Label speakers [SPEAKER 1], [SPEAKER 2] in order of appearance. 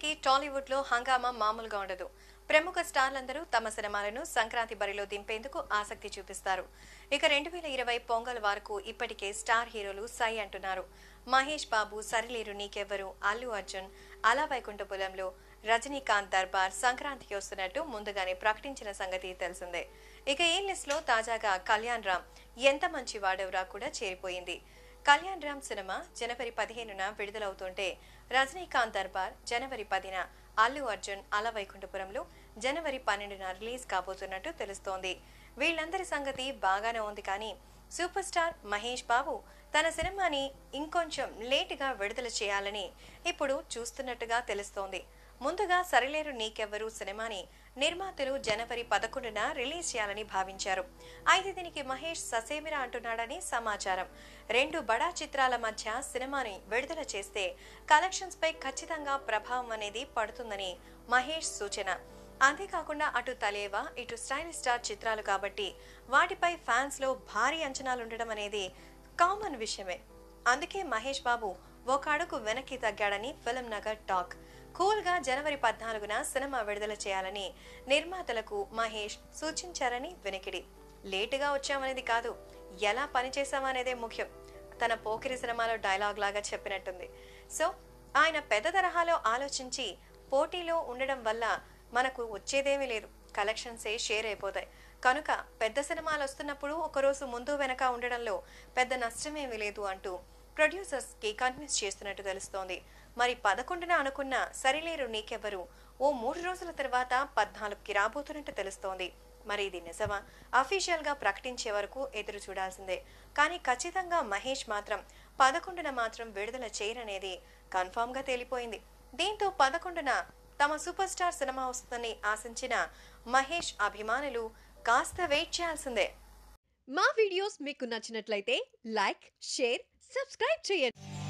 [SPEAKER 1] సంక్రాంతికి టాలీవుడ్ లో హంగామా మామూలుగా ఉండదు ప్రముఖ స్టార్లందరూ తమ సినిమాలను సంక్రాంతి బరిలో దింపేందుకు ఆసక్తి చూపిస్తారు ఇక రెండు వేల ఇరవై పొంగల్ వరకు ఇప్పటికే స్టార్ హీరోలు సై అంటున్నారు మహేష్ బాబు సరిలేరు నీకెవ్వరు అల్లు అర్జున్ అలా వైకుంఠపురంలో రజనీకాంత్ దర్బార్ సంక్రాంతికి వస్తున్నట్టు ముందుగానే ప్రకటించిన సంగతి తెలిసిందే ఇక ఈ లిస్ట్ లో తాజాగా కళ్యాణ్ రామ్ ఎంత మంచి వాడెవరా కూడా చేరిపోయింది కళ్యాణ్ రామ్ సినిమా జనవరి పదిహేనున విడుదలవుతుంటే రజనీకాంత్ దర్బార్ జనవరి పదిన అల్లు అర్జున్ అల వైకుంఠపురంలో జనవరి పన్నెండున రిలీజ్ కాబోతున్నట్టు తెలుస్తోంది వీళ్ళందరి సంగతి బాగానే ఉంది కానీ సూపర్ స్టార్ మహేష్ బాబు తన సినిమాని ఇంకొంచెం లేటుగా విడుదల చేయాలని ఇప్పుడు చూస్తున్నట్టుగా తెలుస్తోంది ముందుగా సరిలేరు నీకెవ్వరు సినిమాని నిర్మాతలు జనవరి పదకొండున రిలీజ్ చేయాలని భావించారు అయితే దీనికి మహేష్ ససేమిరా అంటున్నాడని సమాచారం రెండు బడా చిత్రాల మధ్య సినిమాని విడుదల చేస్తే కలెక్షన్స్ పై ఖచ్చితంగా ప్రభావం అనేది పడుతుందని మహేష్ సూచన అంతేకాకుండా అటు తలేవా ఇటు స్టైలిష్ స్టార్ చిత్రాలు కాబట్టి వాటిపై ఫ్యాన్స్ లో భారీ అంచనాలు ఉండడం అనేది కామన్ విషయమే అందుకే మహేష్ బాబు ఒక అడుగు వెనక్కి తగ్గాడని ఫిల్మ్ నగర్ టాక్ కూల్ గా జనవరి పద్నాలుగున సినిమా విడుదల చేయాలని నిర్మాతలకు మహేష్ సూచించారని వినికిడి లేటుగా వచ్చామనేది కాదు ఎలా పనిచేశామనేదే ముఖ్యం తన పోకిరి సినిమాలో డైలాగ్ లాగా చెప్పినట్టుంది సో ఆయన పెద్ద తరహాలో ఆలోచించి పోటీలో ఉండడం వల్ల మనకు వచ్చేదేమీ లేదు కలెక్షన్సే షేర్ అయిపోతాయి కనుక పెద్ద సినిమాలు వస్తున్నప్పుడు ఒకరోజు ముందు వెనక ఉండడంలో పెద్ద నష్టమేమీ లేదు అంటూ ప్రొడ్యూసర్స్ కి కన్విన్స్ చేస్తున్నట్టు తెలుస్తోంది మరి పదకొండున అనుకున్న సరిలేరు నీకెవ్వరు ఓ మూడు రోజుల తర్వాత పద్నాలుగుకి రాబోతున్నట్టు తెలుస్తోంది మరి ఇది నిజమా అఫీషియల్ గా ప్రకటించే వరకు ఎదురు చూడాల్సిందే కానీ ఖచ్చితంగా మహేష్ మాత్రం పదకొండున మాత్రం విడుదల చేయరనేది కన్ఫామ్ గా తేలిపోయింది దీంతో పదకొండున తమ సూపర్ స్టార్ సినిమా వస్తుందని ఆశించిన మహేష్ అభిమానులు కాస్త వెయిట్ చేయాల్సిందే
[SPEAKER 2] మా వీడియోస్ మీకు నచ్చినట్లయితే లైక్ షేర్ సబ్స్క్రైబ్ చేయండి